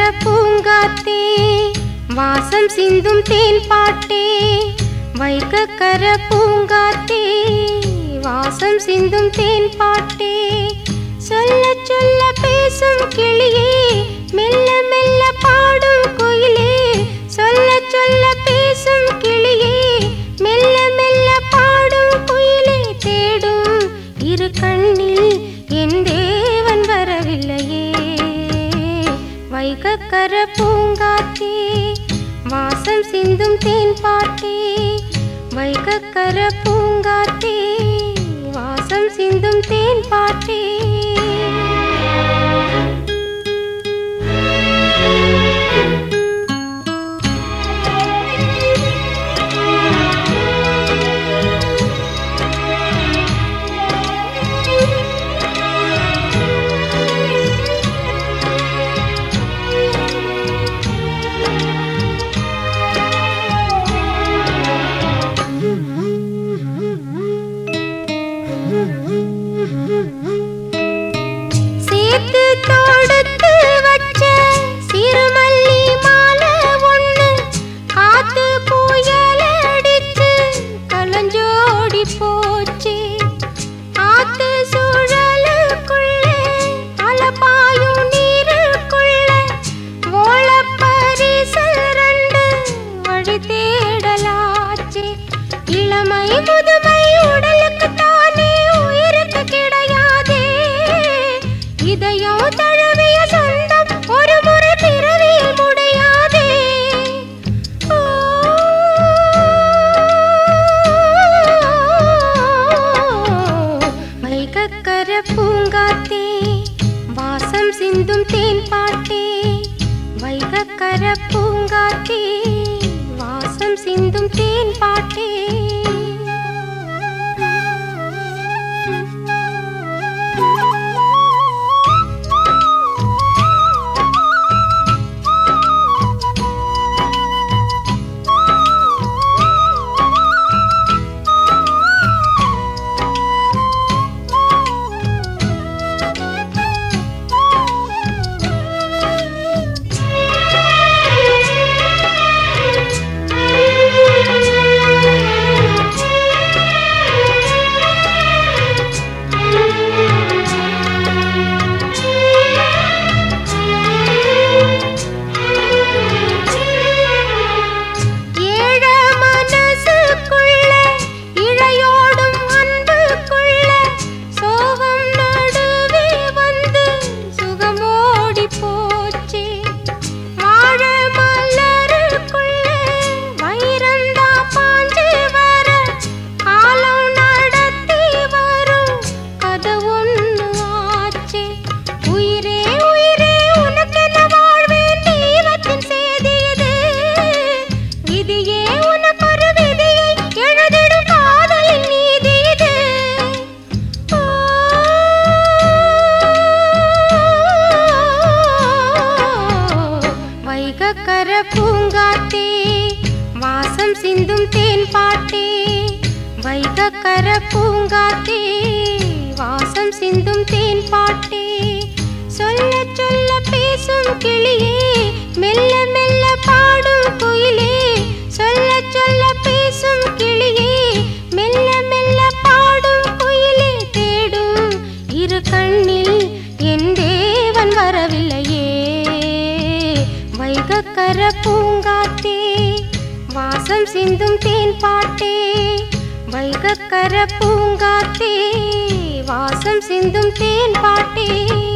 பூங்காத்தே வாசம் சிந்தும் தேன் பாட்டே வைகக்கர பூங்காத்தே வாசம் சிந்தும் தேன் பாட்டே சொல்ல சொல்ல பேசும் கிளியே மெல்ல மெல்ல பாடும் குயிலே சொல்ல சொல்ல பேசும் கிளியே மெல்ல மெல்ல பாடும் குயிலே தேடும் இரு கண்ணில் என் தேவன் வரவில்லையே வைகக்கர பூங்காத்தே வாசம் சிந்தும் தேன் பாட்டே வைகக்கர பூங்காத்தே வாசம் சிந்தும் தேன் பாட்டே சேர்த்து தொடுத்து வச்ச சிறுமல்லி மாலை ஒண்ணு காத்து புயல் அடிச்சு கலஞ்சோடி போச்சு ஆத்து சுழலுக்குள்ளே அலபாயும் நீருக்குள்ள ஓளப்பரிசல் ரெண்டு வழி தேடலாச்சு இளமை முதுமை உடலுக்கு தானே உயிருக்கு கிடையாதே இதயம் தழுவிய சொந்தம் ஒரு முறை பிறவியில் முடியாதே ஓ, வைகக்கர பூங்காத்தே வாசம் சிந்தும் தேன் பாட்டே வைகக்கர பூங்காத்தே வாசம் சிந்தும் தேன் பாட்டே ஏழ மனசுக்குள்ள இழையோடும் அன்புக்குள்ள சோகம் நடுவே வந்து சுகமோடி போச்சு வாழ மலருக்குள்ள வைரந்தா பாஞ்சு வர காலம் நடத்தி வரும் கதை ஒன்று ஆச்சு உயிரே உயிரே உனக்கென வாழ்வேன் தெய்வத்தின் செய்தியது விதியே உனக்கொரு விதியை எழுதிடும் காதலின் நீதி இது ஓ, வைகக்கர பூங்காத்தே வாசம் சிந்தும் தேன் பாட்டே வைகக்கர பூங்காத்தே வாசம் சிந்தும் தேன் பாட்டே சொல்ல சொல்ல பேசும் கிளியே மெல்ல மெல்ல பாடும் குயிலே சொல்ல சொல்ல பேசும் கிளியே மெல்ல மெல்ல பாடும் குயிலே தேடும் இரு கண்ணில் என் தேவன் வரவில்லையே வைகக்கர பூங்காத்தே வாசம் சிந்தும் தேன் பாட்டே வைகக்கர பூங்காத்தே வாசம் சிந்தும் தேன் பாட்டே